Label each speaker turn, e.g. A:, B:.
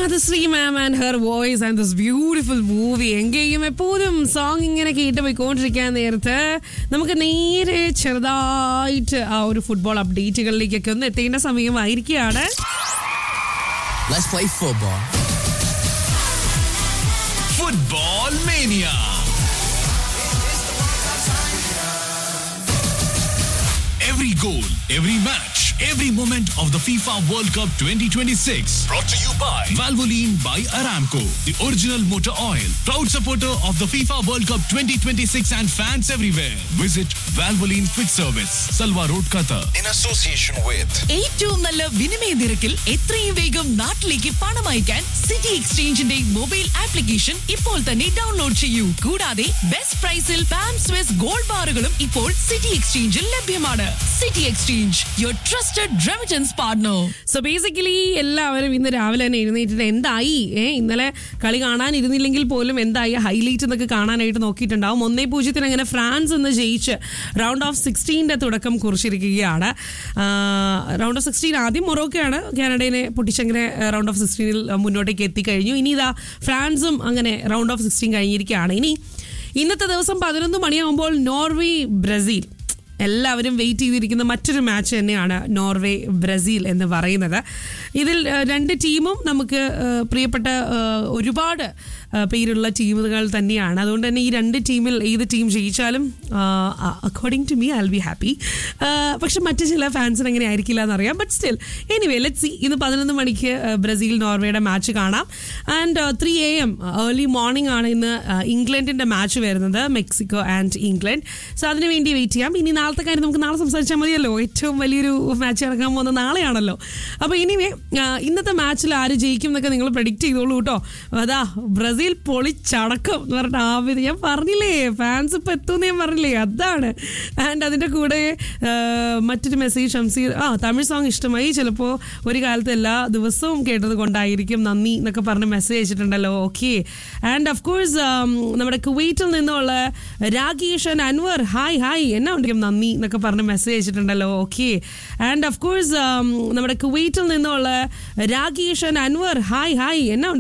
A: Madhushree ma'am and her voice and this beautiful movie Engeyum Eppodhum song ഇങ്ങനെ കേട്ട് പോയിക്കൊണ്ടിരിക്കാൻ നേരത്ത് നമുക്ക് നേരെ ചെറുതായിട്ട് ആ ഒരു ഫുട്ബോൾ അപ്ഡേറ്റുകളിലേക്കൊക്കെ ഒന്ന് എത്തേണ്ട സമയമായിരിക്കുകയാണ്
B: Let's play football.
C: Football Mania. Every goal, every match, every moment of the FIFA World Cup 2026. Brought to you by Valvoline by Aramco, the original motor oil. Proud supporter of the FIFA World Cup 2026 and fans everywhere. Visit Valvoline Quick Service, Salwa Road, Qatar.
D: in association with
E: ഏറ്റവും നല്ല വിനിമയ നിരക്കിൽ എത്രയും വേഗം നാട്ടിലേക്ക് പണം അയക്കാൻ city എക്സ്ചേഞ്ചിന്റെ mobile application ഇപ്പോൾ തന്നെ ഡൗൺലോഡ് ചെയ്യൂ കൂടാതെ ബെസ്റ്റ് പ്രൈസിൽ പാം സ്വിസ് ഗോൾഡ് ബാറുകളും ഇപ്പോൾ സിറ്റി എക്സ്ചേഞ്ചിൽ ലഭ്യമാണ് city exchange your trusted remittance partner
A: so basically എല്ലാവരും ഇന്ന് രാവിലെ തന്നെ എഴുന്നേറ്റിട്ട് എന്തായി ഏ ഇന്നലെ കളി കാണാനിരുന്നില്ലെങ്കിൽ പോലും എന്തായി ഹൈലൈറ്റ് എന്നൊക്കെ കാണാനായിട്ട് നോക്കിയിട്ടുണ്ടാവും ഒന്നേ പൂജ്യത്തിന് അങ്ങനെ ഫ്രാൻസ് എന്ന് ജയിച്ച് റൗണ്ട് ഓഫ് സിക്സ്റ്റീൻ്റെ തുടക്കം കുറിച്ചിരിക്കുകയാണ് റൗണ്ട് ഓഫ് സിക്സ്റ്റീൻ ആദ്യം മൊറോക്കയാണ് കാനഡയെ പൊട്ടിച്ചങ്ങനെ റൗണ്ട് ഓഫ് സിക്സ്റ്റീനിൽ മുന്നോട്ടേക്ക് എത്തിക്കഴിഞ്ഞു ഇനി ഇതാ ഫ്രാൻസും അങ്ങനെ റൗണ്ട് ഓഫ് സിക്സ്റ്റീൻ കഴിഞ്ഞിരിക്കുകയാണ് ഇനി ഇന്നത്തെ ദിവസം പതിനൊന്ന് മണിയാകുമ്പോൾ നോർവേ ബ്രസീൽ എല്ലാവരും വെയിറ്റ് ചെയ്തിരിക്കുന്ന മറ്റൊരു മാച്ച് തന്നെയാണ് നോർവേ ബ്രസീൽ എന്ന് പറയുന്നത് ഇതിൽ ആ, രണ്ട് ടീമും നമുക്ക് ആ, പ്രിയപ്പെട്ട ആ, ഒരുപാട് ആ, പേരുള്ള ടീമുകൾ തന്നെയാണ് അതുകൊണ്ട് തന്നെ ഈ രണ്ട് ടീമിൽ ഏത് ടീം ജയിച്ചാലും according to me I be happy പക്ഷെ മറ്റു ചില ഫാൻസിന് അങ്ങനെ ആയിരിക്കില്ല എന്നറിയാം but still anyway let see ഇന്ന് പതിനൊന്ന് മണിക്ക് ആ, ബ്രസീൽ നോർവേയുടെ മാച്ച് കാണാം and three A M early morning ആണ് ഇന്ന് ആ, ഇംഗ്ലണ്ടിന്റെ മാച്ച് വരുന്നത് മെക്സിക്കോ ആൻഡ് ഇംഗ്ലണ്ട് സോ അതിന് വേണ്ടി വെയിറ്റ് ചെയ്യാം ഇനി നാളത്തെ കാര്യം നമുക്ക് നാളെ സംസാരിച്ചാൽ മതിയല്ലോ ഏറ്റവും വലിയൊരു മാച്ച് നടക്കാൻ പോകുന്ന നാളെയാണല്ലോ അപ്പോൾ ഇനിവേ ഇന്നത്തെ മാച്ചിൽ ആര് ജയിക്കും എന്നൊക്കെ നിങ്ങൾ പ്രഡിക്റ്റ് ചെയ്തോളൂ കേട്ടോ അതാ ബ്രസീൽ പൊളിച്ചടക്കം എന്ന് പറഞ്ഞിട്ട് ആവിത് ഞാൻ പറഞ്ഞില്ലേ ഫാൻസ് ഇപ്പം എത്തുമെന്ന് ഞാൻ പറഞ്ഞില്ലേ അതാണ് ആൻഡ് അതിൻ്റെ കൂടെ ആ, മറ്റൊരു മെസ്സേജ് ഷംസീർ ആ തമിഴ് സോങ് ഇഷ്ടമായി ചിലപ്പോൾ ഒരു കാലത്ത് എല്ലാ ദിവസവും കേട്ടത് കൊണ്ടായിരിക്കും നന്ദി എന്നൊക്കെ പറഞ്ഞ് മെസ്സേജ് അയച്ചിട്ടുണ്ടല്ലോ ഓക്കെ ആൻഡ് ഓഫ് കോഴ്സ് നമ്മുടെ കുവൈറ്റിൽ നിന്നുള്ള Rakesh and Anwar hi hi എന്നാ ഉണ്ടെങ്കിലും നന്ദി എന്നൊക്കെ പറഞ്ഞ് മെസ്സേജ് അയച്ചിട്ടുണ്ടല്ലോ ഓക്കെ ആൻഡ് ഓഫ് കോഴ്സ് നമ്മുടെ കുവൈറ്റിൽ നിന്നുള്ള Rakesh and Anwar hi hi എന്നാ ഉണ്ട്